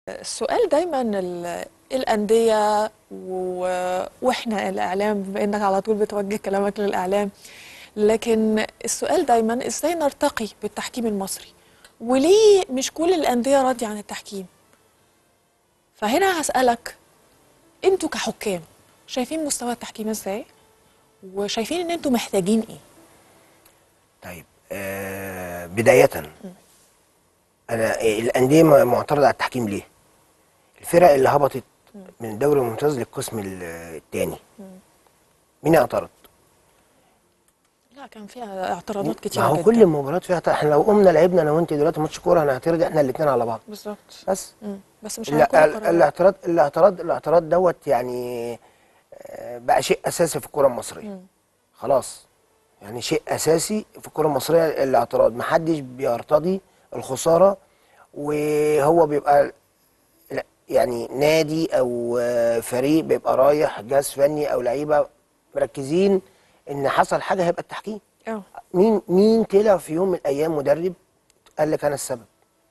السؤال دايما ال- الأندية و- وإحنا الإعلام بما إنك على طول بتوجه كلامك للإعلام لكن السؤال دايما إزاي نرتقي بالتحكيم المصري وليه مش كل الأندية راضية عن التحكيم فهنا هسألك أنتوا كحكام شايفين مستوى التحكيم إزاي وشايفين إن أنتوا محتاجين إيه طيب آه بداية أنا الأندية م- معترضة على التحكيم ليه؟ الفرق اللي هبطت من الدوري الممتاز للقسم ال- الثاني مين اعترض؟ لا كان فيها اعتراضات ما كتيرة هو جدا كل المباريات فيها اعتراض. احنا لو قمنا لعبنا انا وانت دلوقتي ماتش كوره هنعترض احنا الاثنين على بعض بالظبط بس مم. بس مش على لا كل ال- القرارات. الاعتراض الاعتراض الاعتراض دوت يعني آه، بقى شيء اساسي في الكره المصريه خلاص يعني شيء اساسي في الكره المصريه الاعتراض محدش بيرتضي الخساره وهو بيبقى لا، يعني نادي او آه، فريق بيبقى رايح جهاز فني او لعيبه مركزين ان حصل حاجه هيبقى التحكيم اه مين مين طلع في يوم من الايام مدرب قال لك انا السبب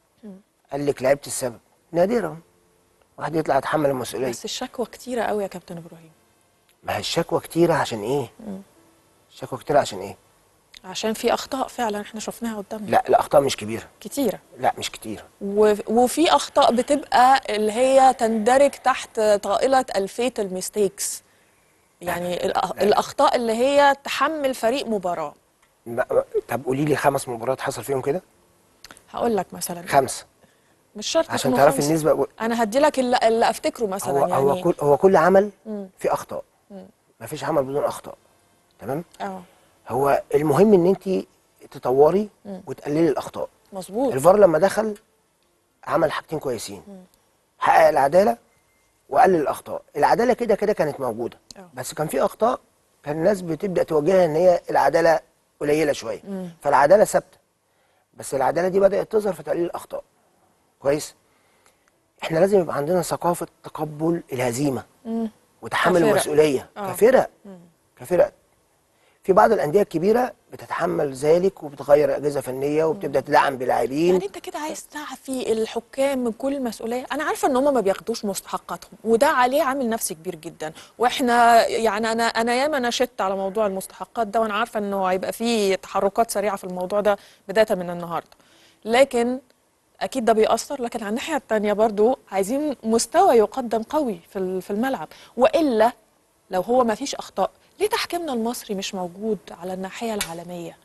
قال لك لعبت السبب نادرا واحد يطلع يتحمل المسؤوليه بس الشكوى كتيرة قوي يا كابتن إبراهيم ما هي الشكوى كتيره عشان ايه الشكوى كتيره عشان ايه عشان في اخطاء فعلا احنا شفناها قدامنا لا الاخطاء مش كبيره كتيره لا مش كتيره و- وفي اخطاء بتبقى اللي هي تندرج تحت طائله الفيت الميستيكس يعني الأ- الاخطاء اللي هي تحمل فريق مباراه ما- ما- طب قولي لي خمس مباريات حصل فيهم كده هقول لك مثلا خمسه مش شرط عشان يكونوا تعرفي خمسة. النسبه انا هدي لك اللي, اللي افتكره مثلا هو يعني هو كل هو كل عمل فيه اخطاء ما فيش عمل بدون اخطاء تمام اه هو المهم ان انت تطوري وتقللي الاخطاء مظبوط الفار لما دخل عمل حاجتين كويسين حقق العداله وقلل الاخطاء العداله كده كده كانت موجوده أه. بس كان في اخطاء كان الناس بتبدا توجهها ان هي العداله قليله شويه فالعداله ثابته بس العداله دي بدات تظهر في تقليل الاخطاء كويس احنا لازم يبقى عندنا ثقافه تقبل الهزيمه وتحمل كفرق. المسؤوليه أه. كفرق كفرق في بعض الانديه الكبيره بتتحمل ذلك وبتغير اجهزه فنيه وبتبدا تدعم بلاعبين يعني انت كده عايز تعفي الحكام من كل مسؤوليه انا عارفه ان هم ما بياخدوش مستحقاتهم وده عليه عامل نفسي كبير جدا واحنا يعني انا انا ياما نشدت على موضوع المستحقات ده وانا عارفه انه هيبقى فيه تحركات سريعه في الموضوع ده بدايه من النهارده لكن اكيد ده بيأثر لكن على الناحيه الثانيه برضو عايزين مستوى يقدم قوي في ال- في الملعب والا لو هو ما فيش اخطاء ليه تحكيمنا المصري مش موجود على الناحيه العالميه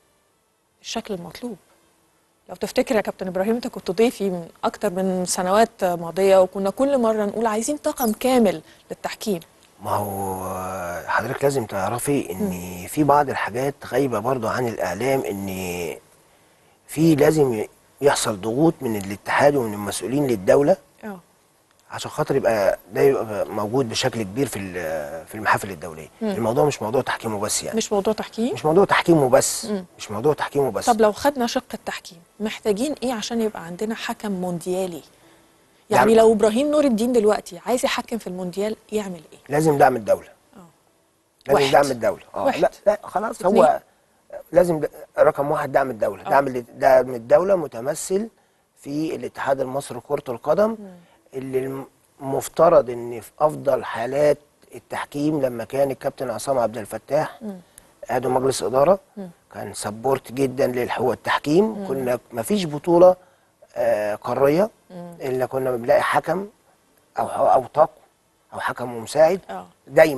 بالشكل المطلوب لو تفتكر يا كابتن ابراهيم انت كنت ضيفي من اكتر من سنوات ماضيه وكنا كل مره نقول عايزين طاقم كامل للتحكيم ما هو حضرتك لازم تعرفي ان في بعض الحاجات غايبه برضو عن الاعلام ان في لازم يحصل ضغوط من الاتحاد ومن المسؤولين للدوله اه عشان خاطر يبقى ده يبقى موجود بشكل كبير في ال- في المحافل الدوليه الموضوع مش موضوع تحكيم وبس يعني مش موضوع تحكيم مش موضوع تحكيم وبس مش موضوع تحكيم وبس طب لو خدنا شق التحكيم محتاجين ايه عشان يبقى عندنا حكم مونديالي يعني يعني- لو ابراهيم نور الدين دلوقتي عايز يحكم في المونديال يعمل ايه لازم دعم الدوله اه لازم واحد. دعم الدوله اه واحد. لا لا خلاص اتنين. هو لازم د- رقم واحد دعم الدوله دعم ال- دعم الدوله متمثل في الاتحاد المصري لكره القدم اللي المفترض ان في افضل حالات التحكيم لما كان الكابتن عصام عبد الفتاح عضو مجلس اداره كان سبورت جدا للحقوق التحكيم كنا ما فيش بطوله آه قاريه الا كنا بنلاقي حكم او او طاقم او حكم مساعد اه دايما